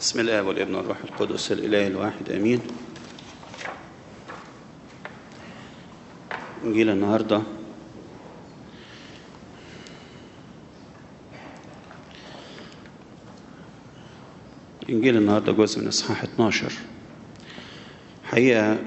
بسم الله والابن والروح القدس الإله الواحد آمين إنجيل النهاردة إنجيل النهاردة جزء من إصحاح 12 حقيقة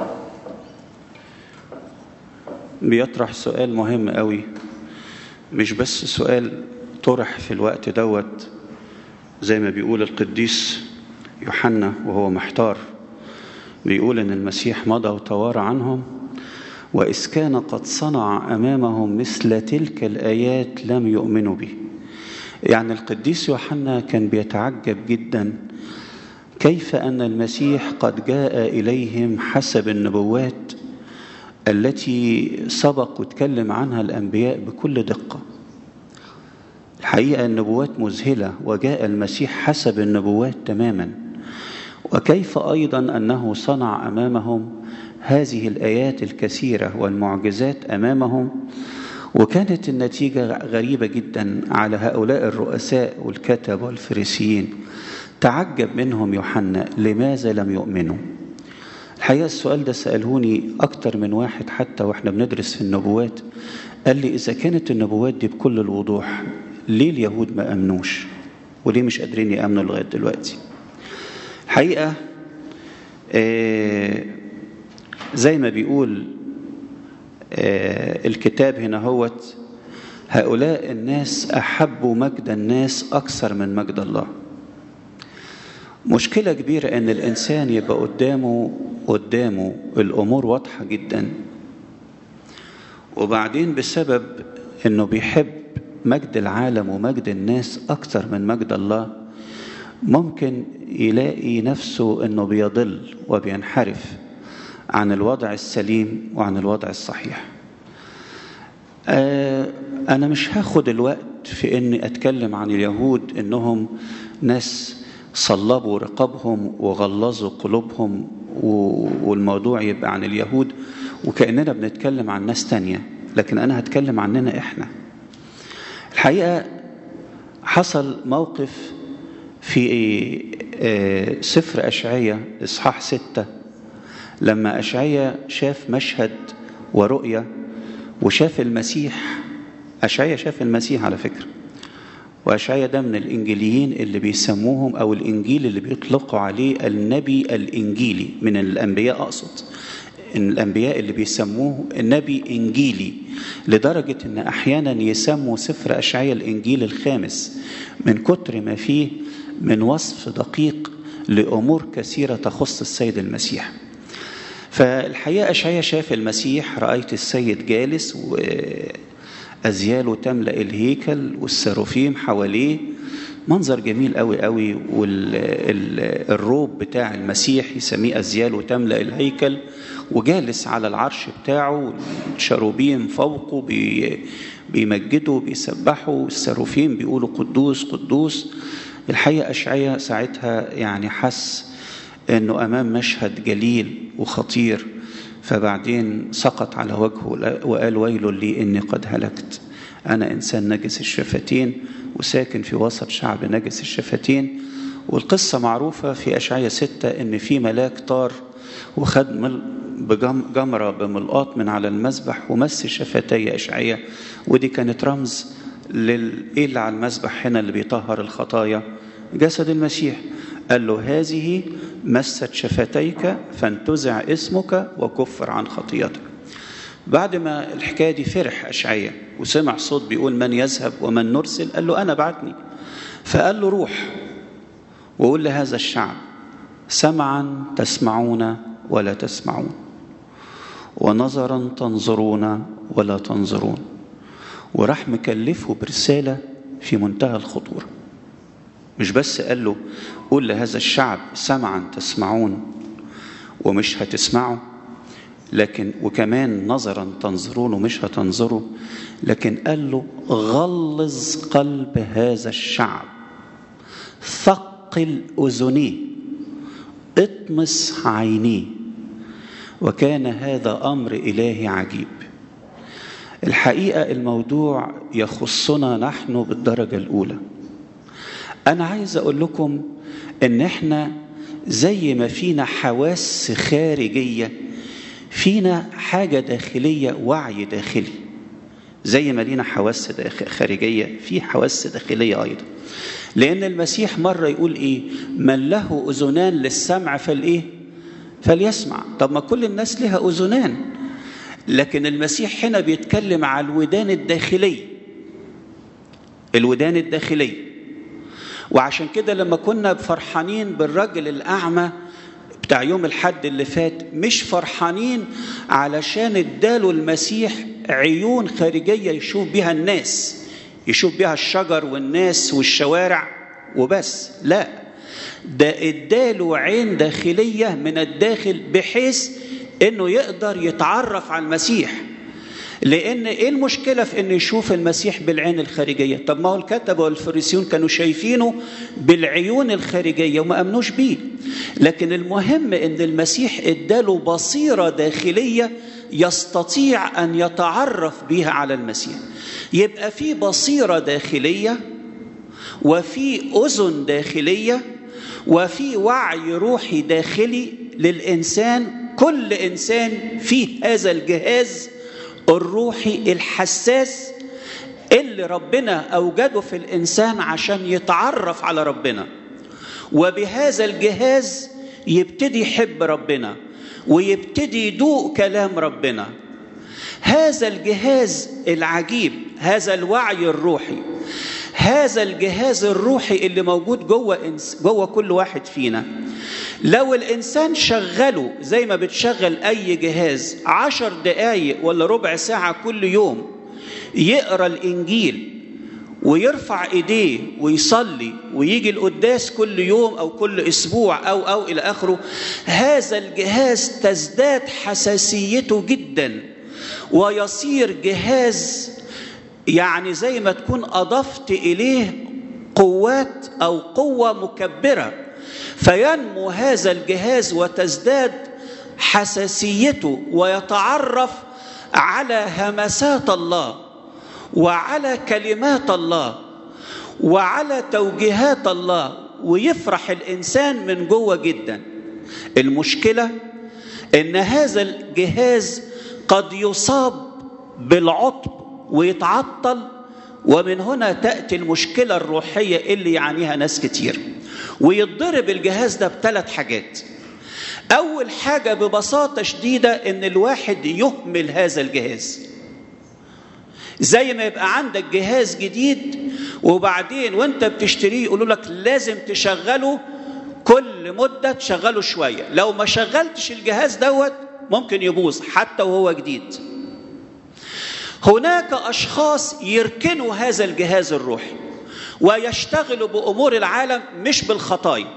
بيطرح سؤال مهم قوي مش بس سؤال طرح في الوقت دوت زي ما بيقول القديس يوحنا وهو محتار بيقول ان المسيح مضى وتوارى عنهم واذ كان قد صنع امامهم مثل تلك الايات لم يؤمنوا به يعني القديس يوحنا كان بيتعجب جدا كيف ان المسيح قد جاء اليهم حسب النبوات التي سبق وتكلم عنها الانبياء بكل دقه الحقيقه النبوات مذهله وجاء المسيح حسب النبوات تماما وكيف ايضا انه صنع امامهم هذه الايات الكثيره والمعجزات امامهم وكانت النتيجه غريبه جدا على هؤلاء الرؤساء والكتب والفريسيين تعجب منهم يوحنا لماذا لم يؤمنوا الحقيقه السؤال ده سالهوني اكتر من واحد حتى واحنا بندرس في النبوات قال لي اذا كانت النبوات دي بكل الوضوح ليه اليهود ما امنوش وليه مش قادرين يامنوا لغايه دلوقتي الحقيقه آه زي ما بيقول آه الكتاب هنا هوت هؤلاء الناس احبوا مجد الناس اكثر من مجد الله مشكله كبيره ان الانسان يبقى قدامه قدامه الامور واضحه جدا وبعدين بسبب انه بيحب مجد العالم ومجد الناس اكثر من مجد الله ممكن يلاقي نفسه انه بيضل وبينحرف عن الوضع السليم وعن الوضع الصحيح آه انا مش هاخد الوقت في اني اتكلم عن اليهود انهم ناس صلبوا رقابهم وغلظوا قلوبهم والموضوع يبقى عن اليهود وكأننا بنتكلم عن ناس تانية لكن أنا هتكلم عننا إحنا الحقيقة حصل موقف في سفر أشعية إصحاح ستة لما أشعية شاف مشهد ورؤية وشاف المسيح أشعية شاف المسيح على فكرة وأشعية ده من الإنجيليين اللي بيسموهم أو الإنجيل اللي بيطلقوا عليه النبي الإنجيلي من الأنبياء أقصد إن الأنبياء اللي بيسموه النبي إنجيلي لدرجة إن أحيانا يسموا سفر أشعية الإنجيل الخامس من كتر ما فيه من وصف دقيق لأمور كثيرة تخص السيد المسيح فالحقيقة أشعية شاف المسيح رأيت السيد جالس وأزياله تملأ الهيكل والسرافيم حواليه منظر جميل قوي قوي والروب بتاع المسيح يسميه أزيال وتملأ الهيكل وجالس على العرش بتاعه الشروبيم فوقه بي بيمجدوا بيسبحوا السروفيم بيقولوا قدوس قدوس الحقيقة أشعية ساعتها يعني حس أنه أمام مشهد جليل وخطير فبعدين سقط على وجهه وقال ويل لي إني قد هلكت أنا إنسان نجس الشفتين وساكن في وسط شعب نجس الشفتين والقصة معروفة في أشعية ستة إن في ملاك طار وخد بجمرة بملقاط من على المذبح ومس شفتي أشعية ودي كانت رمز للإيه اللي على المذبح هنا اللي بيطهر الخطايا جسد المسيح قال له هذه مست شفتيك فانتزع اسمك وكفر عن خطيتك بعد ما الحكاية دي فرح أشعية وسمع صوت بيقول من يذهب ومن نرسل قال له أنا بعتني فقال له روح وقول لهذا الشعب سمعا تسمعون ولا تسمعون ونظرا تنظرون ولا تنظرون وراح مكلفه برسالة في منتهى الخطورة مش بس قال له قول لهذا الشعب سمعا تسمعون ومش هتسمعوا لكن وكمان نظرا تنظرون ومش هتنظروا لكن قال له غلظ قلب هذا الشعب ثقل اذنيه اطمس عينيه وكان هذا امر الهي عجيب الحقيقه الموضوع يخصنا نحن بالدرجه الاولى أنا عايز أقول لكم إن إحنا زي ما فينا حواس خارجية فينا حاجة داخلية وعي داخلي زي ما لينا حواس خارجية في حواس داخلية أيضا لأن المسيح مرة يقول إيه من له أذنان للسمع فالإيه فليسمع طب ما كل الناس لها أذنان لكن المسيح هنا بيتكلم على الودان الداخلية الودان الداخلية وعشان كده لما كنا فرحانين بالرجل الأعمى بتاع يوم الحد اللي فات مش فرحانين علشان اداله المسيح عيون خارجية يشوف بها الناس يشوف بها الشجر والناس والشوارع وبس لا ده اداله عين داخلية من الداخل بحيث انه يقدر يتعرف على المسيح لان ايه المشكله في انه يشوف المسيح بالعين الخارجيه طب ما هو الكتبه والفريسيون كانوا شايفينه بالعيون الخارجيه وما امنوش بيه لكن المهم ان المسيح اداله بصيره داخليه يستطيع ان يتعرف بها على المسيح يبقى في بصيره داخليه وفي اذن داخليه وفي وعي روحي داخلي للانسان كل انسان فيه هذا الجهاز الروحي الحساس اللي ربنا اوجده في الانسان عشان يتعرف على ربنا وبهذا الجهاز يبتدي يحب ربنا ويبتدي يدوق كلام ربنا هذا الجهاز العجيب هذا الوعي الروحي هذا الجهاز الروحي اللي موجود جوه جوه كل واحد فينا لو الإنسان شغله زي ما بتشغل أي جهاز عشر دقايق ولا ربع ساعة كل يوم يقرأ الإنجيل ويرفع ايديه ويصلي ويجي القداس كل يوم او كل اسبوع او او الى اخره هذا الجهاز تزداد حساسيته جدا ويصير جهاز يعني زي ما تكون اضفت اليه قوات او قوه مكبره فينمو هذا الجهاز وتزداد حساسيته ويتعرف على همسات الله وعلى كلمات الله وعلى توجيهات الله ويفرح الانسان من جوه جدا المشكله ان هذا الجهاز قد يصاب بالعطب ويتعطل ومن هنا تاتي المشكله الروحيه اللي يعانيها ناس كتير ويتضرب الجهاز ده بثلاث حاجات اول حاجه ببساطه شديده ان الواحد يهمل هذا الجهاز زي ما يبقى عندك جهاز جديد وبعدين وانت بتشتريه يقولوا لك لازم تشغله كل مده تشغله شويه لو ما شغلتش الجهاز دوت ممكن يبوظ حتى وهو جديد هناك اشخاص يركنوا هذا الجهاز الروحي ويشتغلوا بامور العالم مش بالخطايا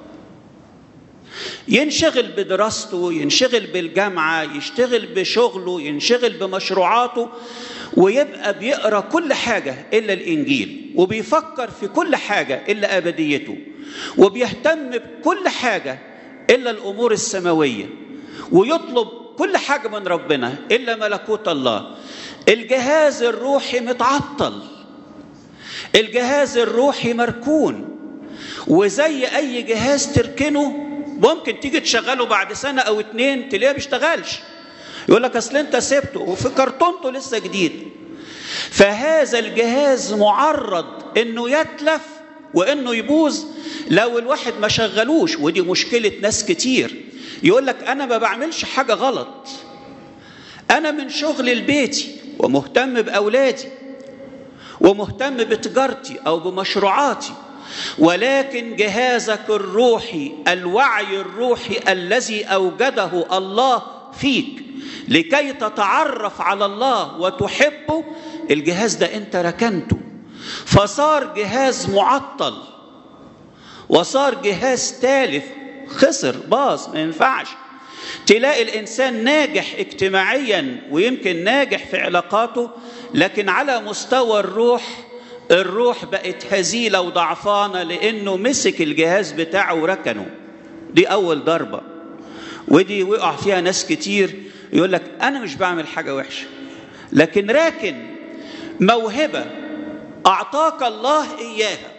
ينشغل بدراسته ينشغل بالجامعه يشتغل بشغله ينشغل بمشروعاته ويبقى بيقرا كل حاجه الا الانجيل وبيفكر في كل حاجه الا ابديته وبيهتم بكل حاجه الا الامور السماويه ويطلب كل حاجه من ربنا الا ملكوت الله الجهاز الروحي متعطل الجهاز الروحي مركون وزي اي جهاز تركنه ممكن تيجي تشغله بعد سنه او اتنين تلاقيه بيشتغلش يقول لك اصل انت سبته وفي كرتونته لسه جديد فهذا الجهاز معرض انه يتلف وانه يبوظ لو الواحد ما شغلوش ودي مشكله ناس كتير يقول لك انا ما بعملش حاجه غلط انا من شغل لبيتي ومهتم باولادي ومهتم بتجارتي او بمشروعاتي ولكن جهازك الروحي الوعي الروحي الذي اوجده الله فيك لكي تتعرف على الله وتحبه الجهاز ده انت ركنته فصار جهاز معطل وصار جهاز تالف خسر باظ ما ينفعش تلاقي الانسان ناجح اجتماعيا ويمكن ناجح في علاقاته لكن على مستوى الروح الروح بقت هزيله وضعفانه لانه مسك الجهاز بتاعه وركنه دي اول ضربه ودي وقع فيها ناس كتير يقول لك انا مش بعمل حاجه وحشه لكن راكن موهبه اعطاك الله اياها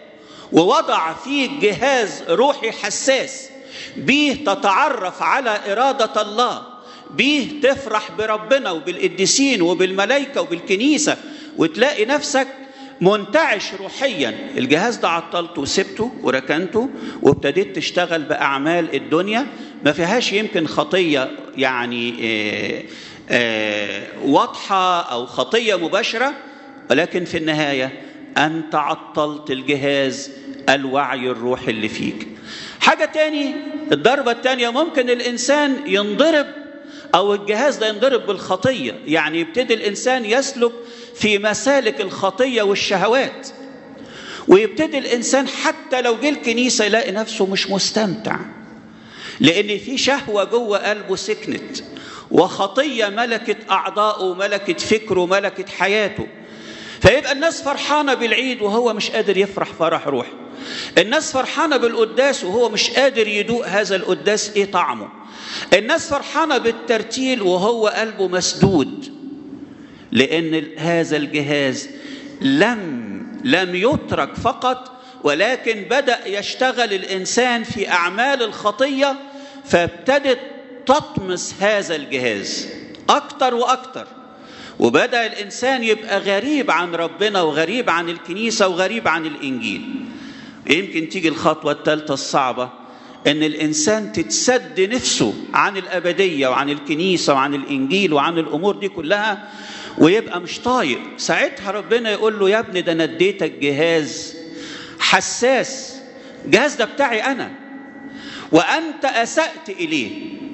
ووضع فيك جهاز روحي حساس بيه تتعرف على إرادة الله بيه تفرح بربنا وبالقديسين وبالملائكة وبالكنيسة وتلاقي نفسك منتعش روحيا الجهاز ده عطلته وسبته وركنته وابتديت تشتغل بأعمال الدنيا ما فيهاش يمكن خطية يعني آه آه واضحة أو خطية مباشرة ولكن في النهاية أنت عطلت الجهاز الوعي الروحي اللي فيك حاجة تاني الضربة التانية ممكن الإنسان ينضرب أو الجهاز ده ينضرب بالخطية يعني يبتدي الإنسان يسلك في مسالك الخطية والشهوات ويبتدي الإنسان حتى لو جه الكنيسة يلاقي نفسه مش مستمتع لأن في شهوة جوه قلبه سكنت وخطية ملكت أعضاءه وملكت فكره وملكت حياته فيبقى الناس فرحانة بالعيد وهو مش قادر يفرح فرح روحي الناس فرحانة بالقداس وهو مش قادر يدوق هذا القداس ايه طعمه الناس فرحانة بالترتيل وهو قلبه مسدود لأن هذا الجهاز لم لم يترك فقط ولكن بدأ يشتغل الإنسان في أعمال الخطية فابتدت تطمس هذا الجهاز أكتر وأكتر وبدأ الإنسان يبقى غريب عن ربنا وغريب عن الكنيسة وغريب عن الإنجيل يمكن تيجي الخطوة الثالثة الصعبة ان الانسان تتسد نفسه عن الابديه وعن الكنيسه وعن الانجيل وعن الامور دي كلها ويبقى مش طايق ساعتها ربنا يقول له يا ابني ده انا اديتك جهاز حساس الجهاز ده بتاعي انا وانت اسات اليه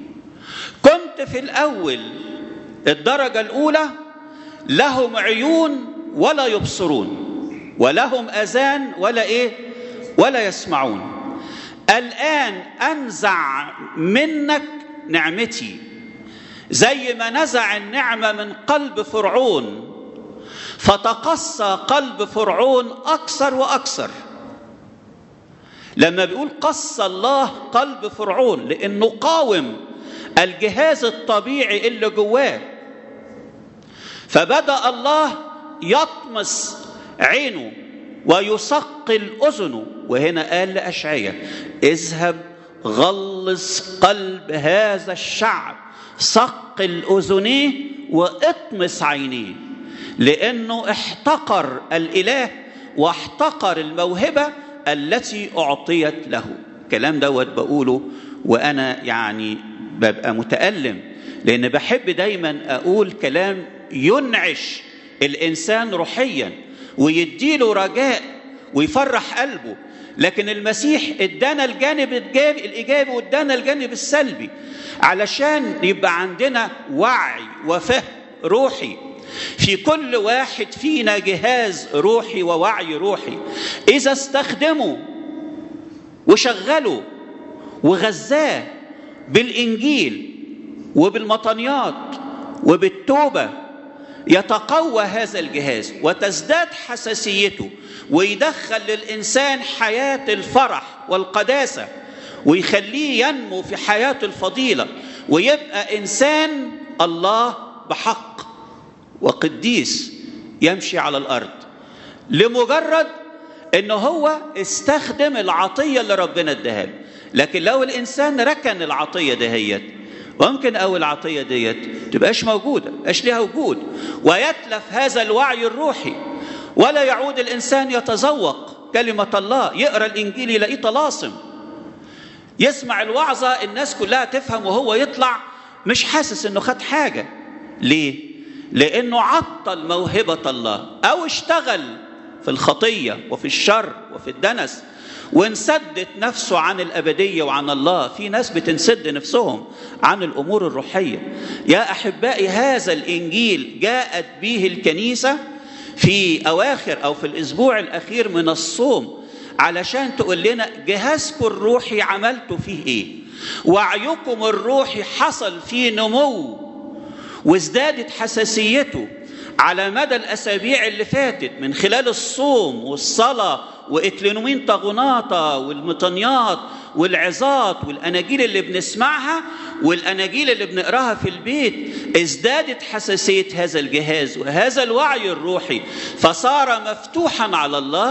كنت في الاول الدرجه الاولى لهم عيون ولا يبصرون ولهم اذان ولا ايه ولا يسمعون الآن أنزع منك نعمتي زي ما نزع النعمة من قلب فرعون فتقصى قلب فرعون أكثر وأكثر لما بيقول قص الله قلب فرعون لأنه قاوم الجهاز الطبيعي اللي جواه فبدأ الله يطمس عينه ويثقل اذنه وهنا قال لاشعيا اذهب غلظ قلب هذا الشعب ثقل اذنيه واطمس عينيه لانه احتقر الاله واحتقر الموهبه التي اعطيت له الكلام دوت بقوله وانا يعني ببقى متالم لان بحب دايما اقول كلام ينعش الانسان روحيا ويديله رجاء ويفرح قلبه لكن المسيح ادانا الجانب الايجابي وادانا الجانب السلبي علشان يبقى عندنا وعي وفهم روحي في كل واحد فينا جهاز روحي ووعي روحي اذا استخدمه وشغله وغذاه بالانجيل وبالمطنيات وبالتوبه يتقوى هذا الجهاز وتزداد حساسيته ويدخل للانسان حياه الفرح والقداسه ويخليه ينمو في حياه الفضيله ويبقى انسان الله بحق وقديس يمشي على الارض لمجرد ان هو استخدم العطيه اللي ربنا اداها له لكن لو الانسان ركن العطيه دهيت ممكن أو العطية ديت تبقاش موجودة مبقاش ليها وجود ويتلف هذا الوعي الروحي ولا يعود الإنسان يتذوق كلمة الله يقرأ الإنجيل يلاقيه طلاسم يسمع الوعظة الناس كلها تفهم وهو يطلع مش حاسس إنه خد حاجة ليه؟ لأنه عطل موهبة الله أو اشتغل في الخطية وفي الشر وفي الدنس وانسدت نفسه عن الأبدية وعن الله في ناس بتنسد نفسهم عن الأمور الروحية يا أحبائي هذا الإنجيل جاءت به الكنيسة في أواخر أو في الأسبوع الأخير من الصوم علشان تقول لنا جهازكم الروحي عملتوا فيه إيه وعيكم الروحي حصل فيه نمو وازدادت حساسيته على مدى الأسابيع اللي فاتت من خلال الصوم والصلاة وإكلينومين طاغوناطا والمطنيات والعظات والأناجيل اللي بنسمعها والأناجيل اللي بنقراها في البيت ازدادت حساسية هذا الجهاز وهذا الوعي الروحي فصار مفتوحا على الله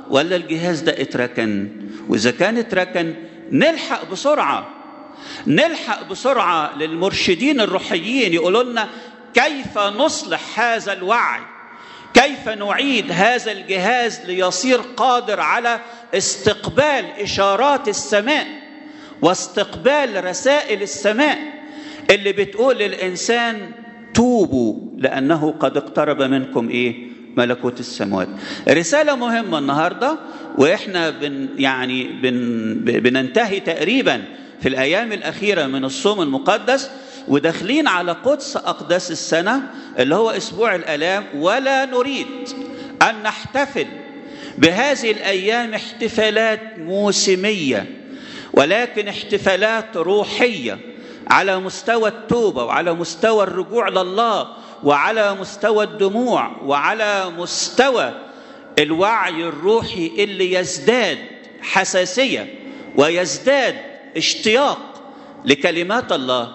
ولا الجهاز ده اتركن واذا كان اتركن نلحق بسرعه نلحق بسرعه للمرشدين الروحيين يقولوا لنا كيف نصلح هذا الوعي كيف نعيد هذا الجهاز ليصير قادر على استقبال اشارات السماء واستقبال رسائل السماء اللي بتقول للانسان توبوا لانه قد اقترب منكم ايه ملكوت السماوات رساله مهمه النهارده واحنا بن يعني بن بننتهي تقريبا في الايام الاخيره من الصوم المقدس وداخلين على قدس اقداس السنه اللي هو اسبوع الالام ولا نريد ان نحتفل بهذه الايام احتفالات موسميه ولكن احتفالات روحيه على مستوى التوبه وعلى مستوى الرجوع لله وعلى مستوى الدموع وعلى مستوى الوعي الروحي اللي يزداد حساسيه ويزداد اشتياق لكلمات الله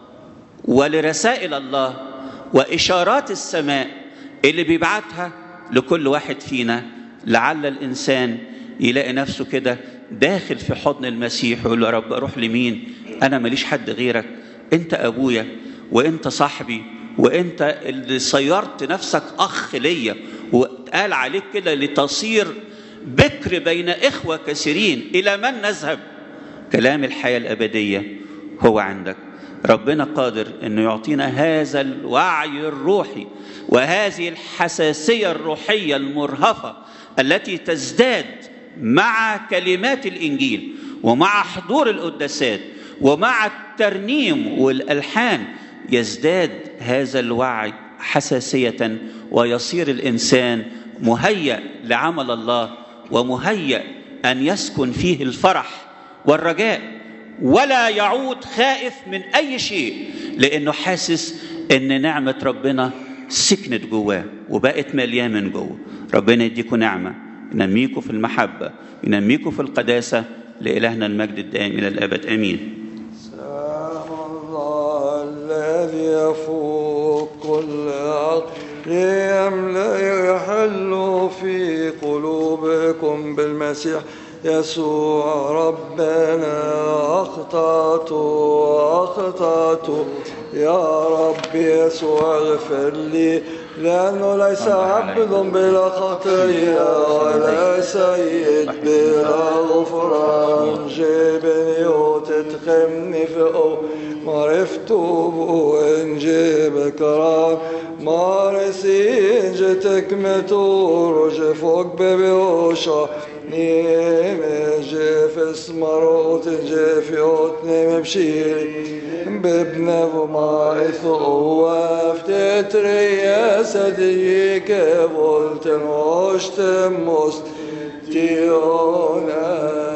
ولرسائل الله واشارات السماء اللي بيبعتها لكل واحد فينا لعل الانسان يلاقي نفسه كده داخل في حضن المسيح ويقول له يا رب اروح لمين انا ماليش حد غيرك انت ابويا وانت صاحبي وانت اللي صيرت نفسك اخ ليا وقال عليك كده لتصير بكر بين اخوه كثيرين الى من نذهب كلام الحياه الابديه هو عندك ربنا قادر انه يعطينا هذا الوعي الروحي وهذه الحساسيه الروحيه المرهفه التي تزداد مع كلمات الانجيل ومع حضور القداسات ومع الترنيم والالحان يزداد هذا الوعي حساسيه ويصير الانسان مهيأ لعمل الله ومهيأ ان يسكن فيه الفرح والرجاء ولا يعود خائف من اي شيء لانه حاسس ان نعمه ربنا سكنت جواه وبقت مليان من جوه ربنا يديكم نعمه ينميكم في المحبه ينميكم في القداسه لالهنا المجد الدائم الى الابد امين سلام الله الذي يفوق كل عقل يملأ يحل في قلوبكم بالمسيح يسوع ربنا أخطأت أخطأت يا رب يسوع اغفر لي لأنه ليس عبد بلا خطية ولا سيد بلا غفران جيبني وتتخمني في معرفت وإنجيب كرام مارسين جتك متور جفوك ببيوشا نيم جيف اسمروت جيف يوتني مبشيري بابن وما إثوف تتري يا صديق قلت موشت مست تيونا